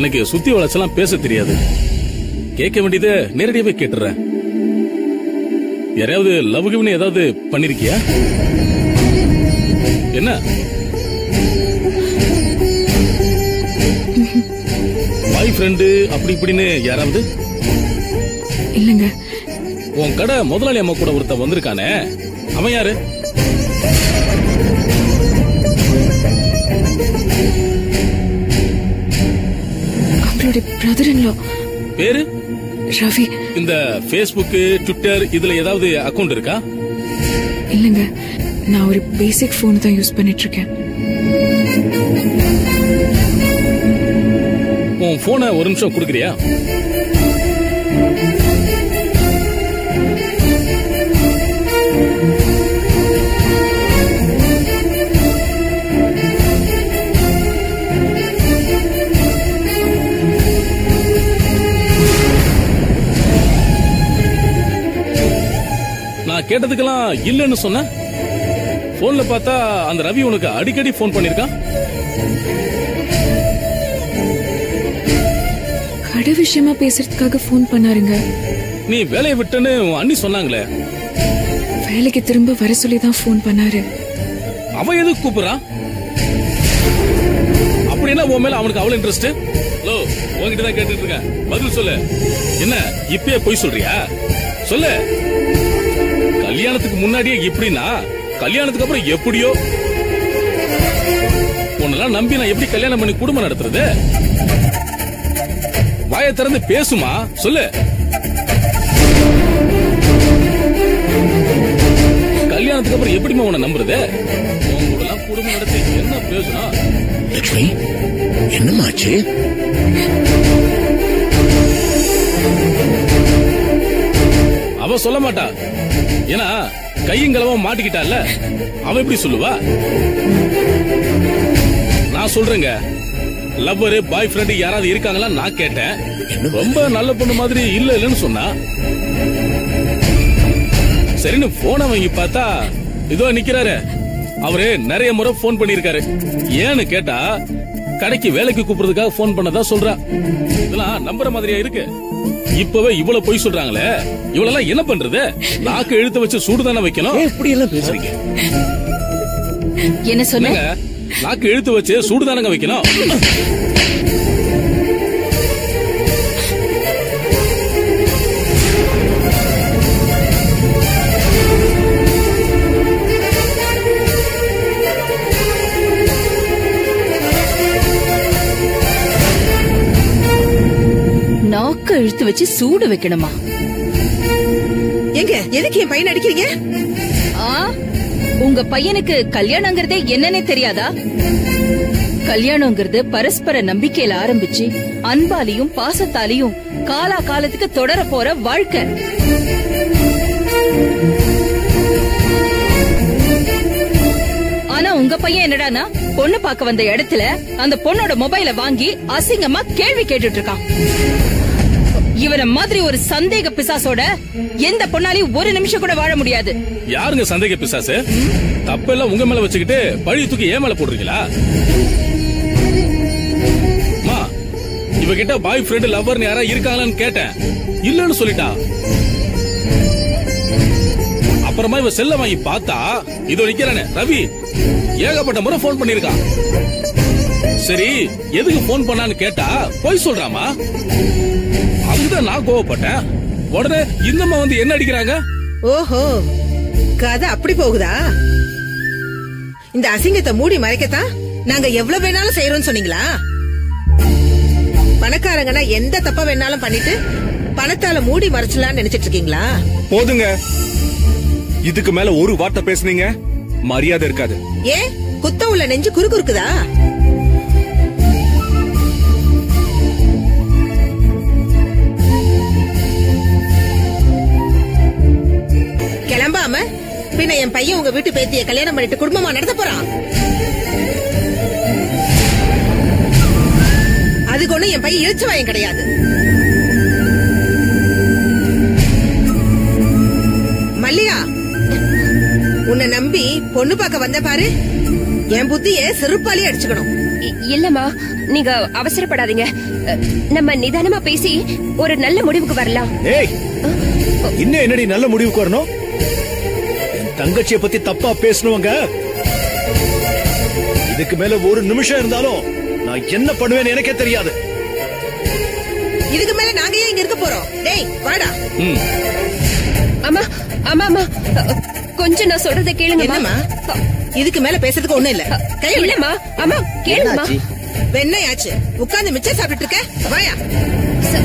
எனக்கு சுத்தி வளச்செல்லாம் பேச தெரியாது கேட்க வேண்டியதை நேரடியாவே கேட்டுறேன் யாரையாவது லவ் கிவ்னு ஏதாவது பண்ணிருக்கியா என்ன பாய் ஃப்ரெண்டு அப்படி இப்படின்னு யாராவது இல்லங்க உன் கடை முதலாளி அம்மா கூட ஒருத்தன் வந்திருக்கானே அவன் யாரு அவங்களுடைய பிரதர் இன்லோ பேரு ரவி இந்த Facebook ட்விட்டர் இதுல ஏதாவது அக்கவுண்ட் இருக்கா இல்லங்க நான் ஒரு பேசிக் ஃபோன் தான் யூஸ் பண்ணிட்டு இருக்கேன் உன் போனை ஒரு நிமிஷம் கொடுக்குறியா நான் கேட்டதுக்கெல்லாம் இல்லைன்னு சொன்ன போன்ல பார்த்தா அந்த ரவி உனக்கு அடிக்கடி ஃபோன் பண்ணிருக்கான் கடை விஷயமா பேசுறதுக்காக ஃபோன் பண்ணாருங்க நீ வேலையை விட்டுன்னு உன் அண்ணி சொன்னாங்களே வேலைக்கு திரும்ப வர சொல்லி தான் ஃபோன் பண்ணாரு அவன் எதுக்கு கூப்பிடுறான் அப்படின்னா உன் மேல அவனுக்கு அவ்வளவு இன்ட்ரெஸ்ட் ஹலோ உன்கிட்ட தான் கேட்டுட்டு இருக்கேன் பதில் சொல்லு என்ன இப்பயே போய் சொல்றியா சொல்லு கல்யாணத்துக்கு முன்னாடியே இப்படின்னா கல்யாணத்துக்கு அப்புறம் எப்படியோ உன்னெல்லாம் நம்பி நான் எப்படி கல்யாணம் பண்ணி குடும்பம் நடத்துறது வாயை திறந்து பேசுமா சொல்லு கல்யாணத்துக்கு அப்புறம் எப்படிமா உன்னை நம்புறது உங்களோட குடும்பம் நடத்தி என்ன பேசணும் லட்சுமி என்னமாச்சு அவ சொல்ல மாட்டா ஏன்னா கையும் களவும் மாட்டிக்கிட்டால அவ எப்படி சொல்லுவா நான் சொல்றேங்க லவ்வர் பாய் ஃப்ரெண்ட் யாராவது இருக்காங்களா நான் கேட்டேன் ரொம்ப நல்ல பொண்ணு மாதிரி இல்ல இல்லன்னு சொன்னா சரின்னு போனை வாங்கி பார்த்தா இதோ நிக்கிறாரு அவரு நிறைய முறை போன் பண்ணிருக்காரு ஏன்னு கேட்டா கடைக்கு வேலைக்கு கூப்பிடுறதுக்காக போன் பண்ணதா சொல்றா இதெல்லாம் நம்புற மாதிரியா இருக்கு இப்பவே இவ்வளவு பொய் சொல்றாங்களே இவ்வளவு என்ன பண்றது நாக்கு இழுத்து வச்சு சூடு தானே வைக்கணும் ஏன் இப்படி எல்லாம் பேசுறீங்க என்ன சொன்ன என்னங்க நாக்கு இழுத்து வச்சு சூடு தானங்க வைக்கணும் நாக்க இழுத்து வச்சு சூடு வைக்கணுமா எங்க எதுக்கு என் பையன் அடிக்கிறீங்க ஆ உங்க பையனுக்கு கல்யாணங்கிறதே என்னன்னே தெரியாதா கல்யாணங்கிறது பரஸ்பர நம்பிக்கையில ஆரம்பிச்சு அன்பாலையும் பாசத்தாலையும் காலா காலத்துக்கு தொடர போற வாழ்க்கை ஆனா உங்க பையன் என்னடானா பொண்ணு பார்க்க வந்த இடத்துல அந்த பொண்ணோட மொபைல வாங்கி அசிங்கமா கேள்வி கேட்டுட்டு இருக்கான் இவன மாதிரி ஒரு சந்தேக பிசாசோட எந்த பொண்ணாலையும் ஒரு நிமிஷம் கூட வாழ முடியாது யாருங்க சந்தேக பிசாசு தப்பெல்லாம் உங்க மேல வச்சுக்கிட்டு பழி தூக்கி ஏன் மேல போடுறீங்களா அம்மா, இவகிட்ட பாய் ஃப்ரெண்ட் லவ்வர்னு யாரா இருக்காங்களான்னு கேட்டேன் இல்லன்னு சொல்லிட்டா அப்புறமா இவ செல்ல வாங்கி பார்த்தா இதோ நிக்கிறானே ரவி ஏகப்பட்ட முறை போன் பண்ணிருக்கான் சரி எதுக்கு போன் பண்ணான்னு கேட்டா போய் சொல்றாமா அதுதான் நான் கோவப்பட்டேன் உடனே இந்த அம்மா வந்து என்ன அடிக்கிறாங்க ஓஹோ கதை அப்படி போகுதா இந்த அசிங்கத்தை மூடி மறைக்கத்தான் நாங்க எவ்வளவு வேணாலும் செய்யறோம்னு சொன்னீங்களா பணக்காரங்கன்னா எந்த தப்ப வேணாலும் பண்ணிட்டு பணத்தால மூடி மறைச்சலாம்னு நினைச்சிட்டு இருக்கீங்களா போதுங்க இதுக்கு மேல ஒரு வார்த்தை பேசுனீங்க மரியாதை இருக்காது ஏன் குத்த உள்ள நெஞ்சு குறுக்குறுக்குதா கிளம்பாம பின்ன என் பையன் உங்க வீட்டு பேத்திய கல்யாணம் பண்ணிட்டு குடும்பமா நடத்த போறான் அதுக்கு ஒண்ணும் என் பையன் இழுச்சு வாயம் கிடையாது மல்லிகா உன்னை நம்பி பொண்ணு பார்க்க வந்த பாரு என் புத்திய செருப்பாலே அடிச்சுக்கணும் இ- இல்லம்மா நீங்க அவசரப்படாதீங்க அ, நம்ம நிதானமா பேசி ஒரு நல்ல முடிவுக்கு வரலாம் ஏய் இன்னும் என்னடி நல்ல முடிவுக்கு வரணும் என் தங்கச்சிய பத்தி தப்பா பேசணுவங்க இதுக்கு மேல ஒரு நிமிஷம் இருந்தாலும் நான் என்ன பண்ணுவேன்னு எனக்கே தெரியாது இதுக்கு மேல நாங்க ஏன் இங்க இருக்க போறோம் டேய் வாடா ம் அம்மா அம்மா அம்மா அ, கொஞ்சம் நான் சொல்றதை கேளுங்கம்மா என்னம்மா இதுக்கு மேல பேசுறதுக்கு ஒண்ணும் இல்ல கைய விட இல்லம்மா அம்மா கேளுங்கம்மா வெண்ணையாச்சு உட்கார்ந்து மிச்சம் சாப்பிட்டுட்டு இருக்க வாயா ச-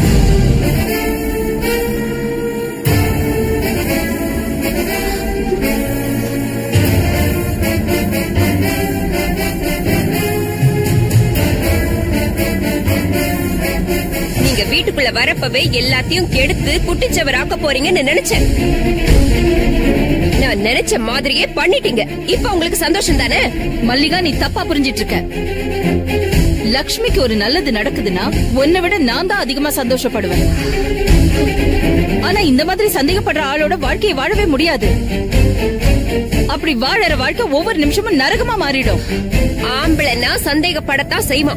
நீங்க வீட்டுக்குள்ள வரப்பவே எல்லாத்தையும் கெடுத்து குட்டிச்சவராக்க போறீங்கன்னு நினைச்சேன் நான் நினைச்ச மாதிரியே பண்ணிட்டீங்க இப்ப உங்களுக்கு சந்தோஷம் தானே மல்லிகா நீ தப்பா புரிஞ்சிட்டு இருக்க லக்ஷ்மிக்கு ஒரு நல்லது நடக்குதுன்னா உன்னை விட நான் தான் அதிகமா சந்தோஷப்படுவேன் ஆனா இந்த மாதிரி சந்தேகப்படுற ஆளோட வாழ்க்கையை வாழவே முடியாது அப்படி வாழற வாழ்க்கை ஒவ்வொரு நிமிஷமும் நரகமா மாறிடும் ஆம்பளைன்னா சந்தேகப்படத்தான் செய்வான்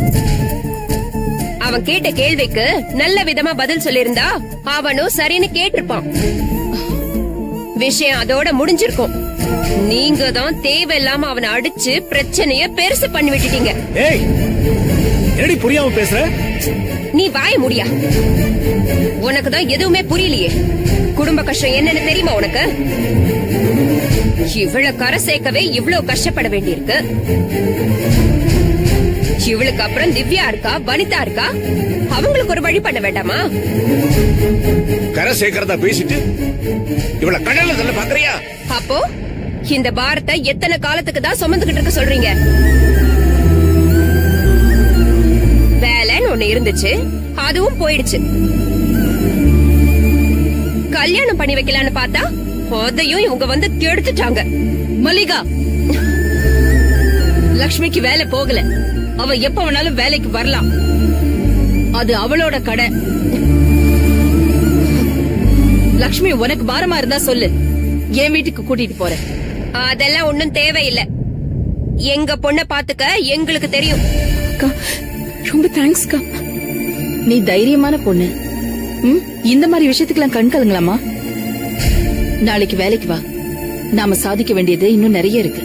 அவன் கேட்ட கேள்விக்கு நல்ல விதமா பதில் சொல்லியிருந்தா அவனும் சரின்னு கேட்டிருப்பான் விஷயம் அதோட முடிஞ்சிருக்கும் நீங்க தான் தேவையில்லாம அவனை அடிச்சு பிரச்சனைய பெருசு பண்ணி விட்டுட்டீங்க ஏய் என்னடி புரியாம பேசுற நீ வாய முடியா உனக்கு தான் எதுவுமே புரியலையே குடும்ப கஷ்டம் என்னன்னு தெரியுமா உனக்கு இவ்வளவு கரை சேர்க்கவே இவ்வளவு கஷ்டப்பட வேண்டியிருக்கு இவளுக்கு அப்புறம் திவ்யா இருக்கா வனிதா இருக்கா அவங்களுக்கு ஒரு வழி பண்ண வேண்டாமா கரை சேர்க்கறதா பேசிட்டு இவள கடல்ல தள்ள பாக்குறியா அப்போ இந்த பாரத்தை எத்தனை காலத்துக்கு தான் சுமந்துகிட்டு இருக்க சொல்றீங்க வேலைன்னு ஒண்ணு இருந்துச்சு அதுவும் போயிடுச்சு கல்யாணம் பண்ணி வைக்கலான்னு பார்த்தா அதையும் இவங்க வந்து கெடுத்துட்டாங்க மல்லிகா லக்ஷ்மிக்கு வேலை போகல அவ எப்ப வேணாலும் வேலைக்கு வரலாம் அது அவளோட கடை லக்ஷ்மி உனக்கு பாரமா இருந்தா சொல்லு என் வீட்டுக்கு கூட்டிட்டு போறேன் அதெல்லாம் ஒண்ணும் தேவையில்லை எங்க பொண்ண பாத்துக்க எங்களுக்கு தெரியும் அக்கா ரொம்ப தேங்க்ஸ்க்கா நீ தைரியமான பொண்ணு ம், இந்த மாதிரி விஷயத்துக்கெல்லாம் கண் கலங்கலாமா நாளைக்கு வேலைக்கு வா நாம சாதிக்க வேண்டியது இன்னும் நிறைய இருக்கு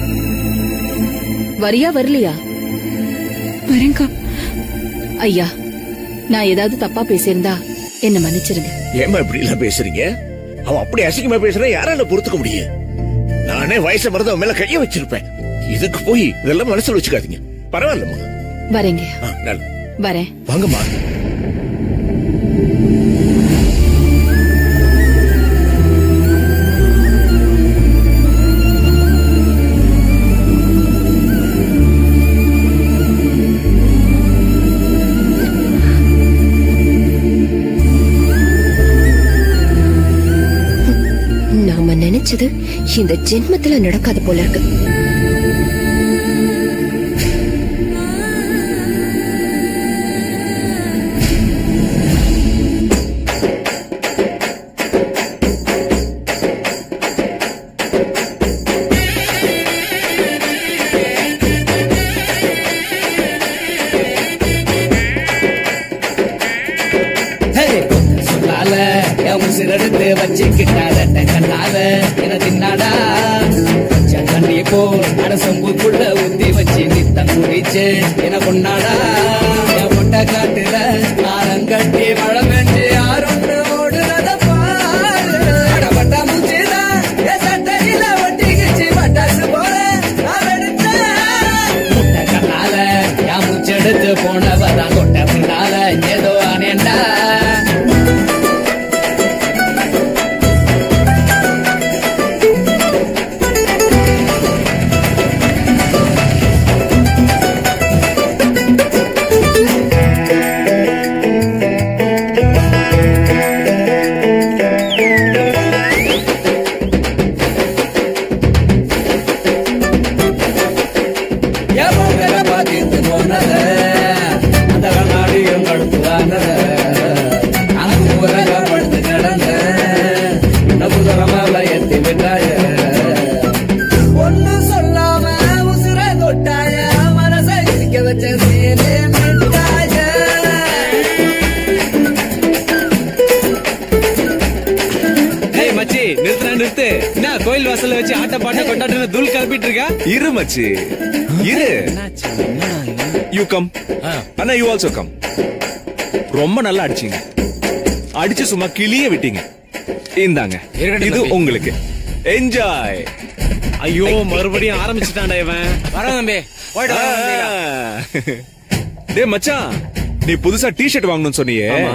வரியா வரலையா வரேன்க்கா ஐயா நான் ஏதாவது தப்பா பேசியிருந்தா என்ன மன்னிச்சிருங்க ஏமா இப்படி எல்லாம் பேசுறீங்க அவன் அப்படி அசிங்கமா பேசுற யாரால பொறுத்துக்க முடியும் நானே வயசு மறந்து அவன் மேல கைய வச்சிருப்பேன் இதுக்கு போய் இதெல்லாம் மனசுல வச்சுக்காதீங்க பரவாயில்லம்மா வரேங்க ஆ, நல்லது. வரேன் வாங்கம்மா நாம நினைச்சது இந்த ஜென்மத்துல நடக்காத போல இருக்கு ஹே, சொல்லால என் உசிரெடுத்து வச்சுக்கிட்டாத கண்ணால என தின்னாடா பச்சை தண்ணி போல் அரசம்புக்குள்ள ஊத்தி வச்சு நித்தம் குடிச்சு என பொண்ணாடா என் பொட்ட காட்டுல ஆரங்கட்டி மழை பெஞ்சு யாருன்னு ஓடுனத பாரு அடபட்டா மூச்சுதா என் சட்டையில ஒட்டிக்கிச்சு பட்டாசு போல நான் வெடிச்சேன் முட்டை கண்ணால என் மூச்செடுத்து போனவதான் தொட்ட பின்னால ஏதோ ஆனேண்டா டேய் நிறுத்துறா நிறுத்து என்ன கோயில் வாசல்ல வச்சு ஆட்ட பாட்ட கொண்டாட்டு தூள் கிளப்பிட்டு இருக்க இரு மச்சி இரு யூ கம் அண்ணா யூ ஆல்சோ கம் ரொம்ப நல்லா அடிச்சீங்க அடிச்சு சும்மா கிளிய விட்டீங்க இந்தாங்க இருக்கட்டும் இது தம்பி. உங்களுக்கு என்ஜாய் ஐயோ மறுபடியும் ஆரம்பிச்சுட்டான்டா இவன் வரேன் தம்பி போயிட்டு வரேன் வந்தீங்களா? டேய் மச்சான் நீ புதுசா டி-ஷர்ட் வாங்கணும்னு சொன்னியே ஆமா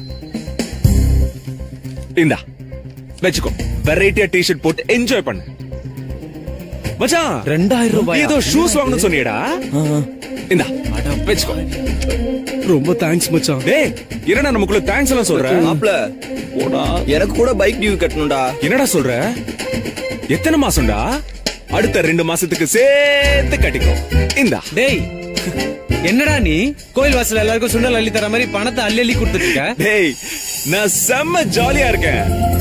இந்தா வச்சுக்கோ வெரைட்டியா டி-ஷர்ட் போட்டு என்ஜாய் பண்ணு மச்சான் ரெண்டாயிரம் நீ ரூபாய் ஏதோ ஷூஸ் வாங்கணும்னு சொன்னியேடா இந்தா வச்சுக்கோ ரொம்ப தேங்க்ஸ் மச்சான் டேய் என்னடா நமக்குள்ள தேங்க்ஸ் எல்லாம் சொல்ற மாப்ள எனக்கு கூட பைக் டியூ கட்டணும்டா என்னடா சொல்ற எத்தனை மாசம்டா அடுத்த ரெண்டு மாசத்துக்கு சேர்த்து கட்டிக்கோ இந்தா டேய் என்னடா நீ கோயில் வாசல்ல எல்லாருக்கும் சுண்டல் அள்ளி தர மாதிரி பணத்தை அள்ளி அள்ளி கொடுத்துட்டு இருக்க டேய் நான் செம்ம ஜாலியா இருக்கேன்